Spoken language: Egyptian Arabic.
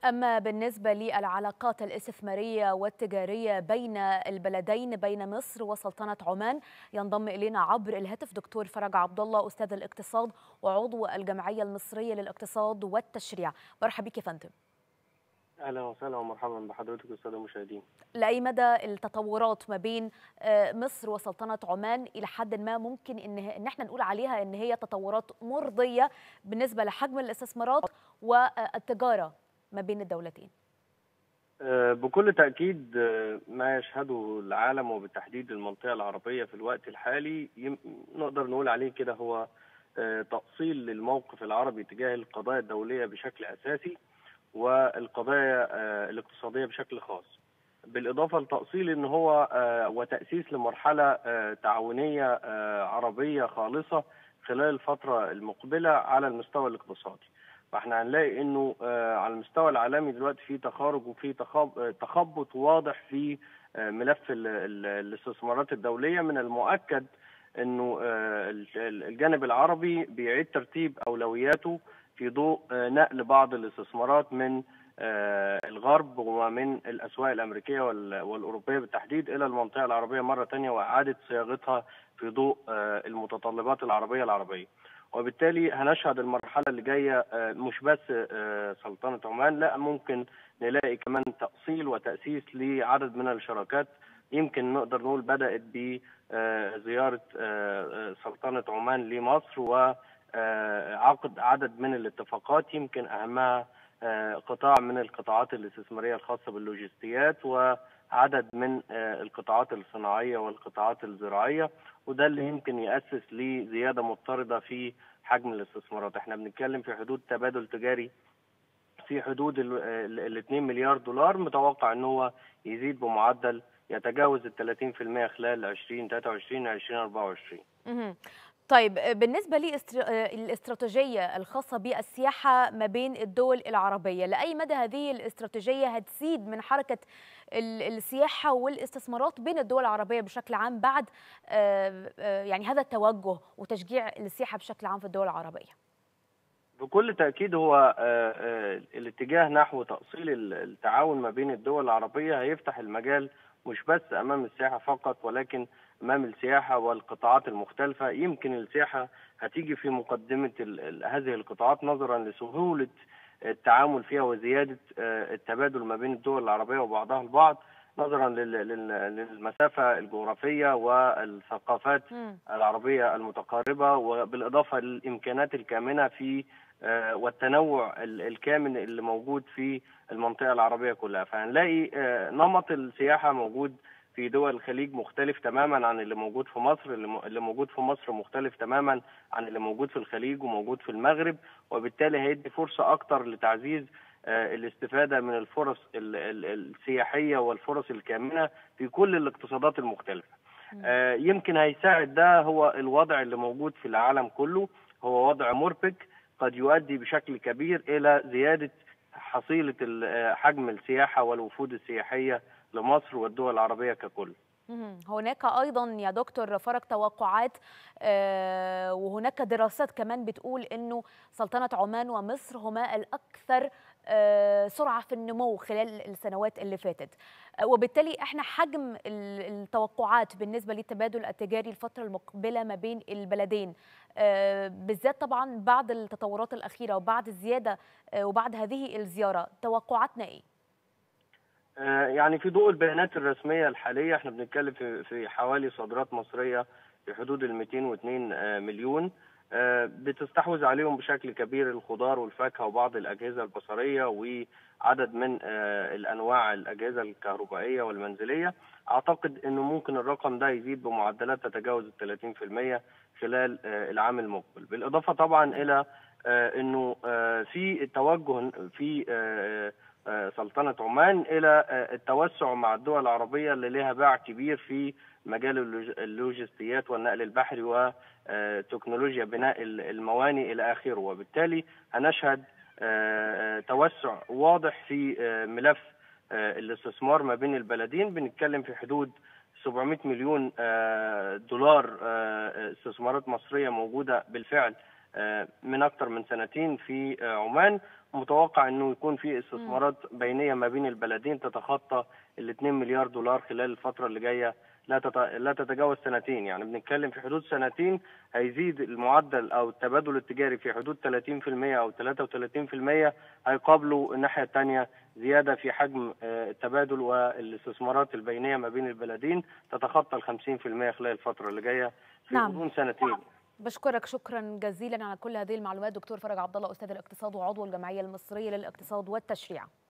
أما بالنسبة للعلاقات الاستثمارية والتجارية بين البلدين بين مصر وسلطنة عمان ينضم إلينا عبر الهاتف دكتور فرج عبد الله أستاذ الاقتصاد وعضو الجمعية المصرية للاقتصاد والتشريع مرحبا بك يا فندم اهلا وسهلا ومرحبا بحضرتك والساده المشاهدين. لاي مدى التطورات ما بين مصر وسلطنه عمان الى حد ما ممكن ان ان احنا نقول عليها ان هي تطورات مرضيه بالنسبه لحجم الاستثمارات والتجاره ما بين الدولتين؟ بكل تاكيد ما يشهده العالم وبالتحديد المنطقه العربيه في الوقت الحالي نقدر نقول عليه كده هو تاصيل للموقف العربي تجاه القضايا الدوليه بشكل اساسي. والقضايا الاقتصاديه بشكل خاص. بالاضافه لتاصيل ان هو وتاسيس لمرحله تعاونيه عربيه خالصه خلال الفتره المقبله على المستوى الاقتصادي. فاحنا هنلاقي انه على المستوى العالمي دلوقتي في تخارج وفي تخبط واضح في ملف الاستثمارات الدوليه من المؤكد انه الجانب العربي بيعيد ترتيب اولوياته في ضوء نقل بعض الاستثمارات من الغرب ومن الاسواق الامريكيه والاوروبيه بالتحديد الى المنطقه العربيه مره ثانيه واعاده صياغتها في ضوء المتطلبات العربيه العربيه. وبالتالي هنشهد المرحله اللي جايه مش بس سلطنه عمان لا ممكن نلاقي كمان تاصيل وتاسيس لعدد من الشراكات يمكن نقدر نقول بدات بزياره سلطنه عمان لمصر و عقد عدد من الاتفاقات يمكن اهمها قطاع من القطاعات الاستثماريه الخاصه باللوجستيات وعدد من القطاعات الصناعيه والقطاعات الزراعيه وده اللي يمكن ياسس لزياده مضطرده في حجم الاستثمارات احنا بنتكلم في حدود تبادل تجاري في حدود ال 2 مليار دولار متوقع ان هو يزيد بمعدل يتجاوز ال 30% خلال 2023 2024 طيب بالنسبة للاستراتيجية الخاصة بالسياحة ما بين الدول العربية لأي مدى هذه الاستراتيجية هتزيد من حركة السياحة والاستثمارات بين الدول العربية بشكل عام بعد يعني هذا التوجه وتشجيع السياحة بشكل عام في الدول العربية بكل تأكيد هو الاتجاه نحو تأصيل التعاون ما بين الدول العربية هيفتح المجال مش بس أمام السياحة فقط ولكن امام السياحه والقطاعات المختلفه يمكن السياحه هتيجي في مقدمه هذه القطاعات نظرا لسهوله التعامل فيها وزياده التبادل ما بين الدول العربيه وبعضها البعض نظرا للمسافه الجغرافيه والثقافات العربيه المتقاربه وبالاضافه للامكانات الكامنه في والتنوع الكامن اللي موجود في المنطقه العربيه كلها فهنلاقي نمط السياحه موجود في دول الخليج مختلف تماما عن اللي موجود في مصر اللي موجود في مصر مختلف تماما عن اللي موجود في الخليج وموجود في المغرب وبالتالي هيدي فرصة أكتر لتعزيز الاستفادة من الفرص السياحية والفرص الكامنة في كل الاقتصادات المختلفة يمكن هيساعد ده هو الوضع اللي موجود في العالم كله هو وضع مربك قد يؤدي بشكل كبير إلى زيادة حصيلة حجم السياحة والوفود السياحية لمصر والدول العربية ككل هناك أيضا يا دكتور فرق توقعات وهناك دراسات كمان بتقول أنه سلطنة عمان ومصر هما الأكثر سرعة في النمو خلال السنوات اللي فاتت وبالتالي احنا حجم التوقعات بالنسبة للتبادل التجاري الفترة المقبلة ما بين البلدين بالذات طبعا بعد التطورات الأخيرة وبعد الزيادة وبعد هذه الزيارة توقعاتنا ايه؟ يعني في ضوء البيانات الرسميه الحاليه احنا بنتكلم في في حوالي صادرات مصريه في حدود ال 202 مليون بتستحوذ عليهم بشكل كبير الخضار والفاكهه وبعض الاجهزه البصريه وعدد من الانواع الاجهزه الكهربائيه والمنزليه اعتقد انه ممكن الرقم ده يزيد بمعدلات تتجاوز ال 30% خلال العام المقبل بالاضافه طبعا الى انه في توجه في سلطنة عمان إلى التوسع مع الدول العربية اللي لها باع كبير في مجال اللوجستيات والنقل البحري وتكنولوجيا بناء الموانئ إلى آخره وبالتالي هنشهد توسع واضح في ملف الاستثمار ما بين البلدين بنتكلم في حدود 700 مليون دولار استثمارات مصرية موجودة بالفعل من أكثر من سنتين في عمان متوقع انه يكون في استثمارات بينيه ما بين البلدين تتخطى ال 2 مليار دولار خلال الفتره اللي جايه لا تت... لا تتجاوز سنتين يعني بنتكلم في حدود سنتين هيزيد المعدل او التبادل التجاري في حدود 30% او 33% هيقابلوا الناحيه الثانيه زياده في حجم التبادل والاستثمارات البينيه ما بين البلدين تتخطى ال 50% خلال الفتره اللي جايه في نعم. غضون سنتين بشكرك شكرا جزيلا على كل هذه المعلومات دكتور فرج عبد الله استاذ الاقتصاد وعضو الجمعيه المصريه للاقتصاد والتشريع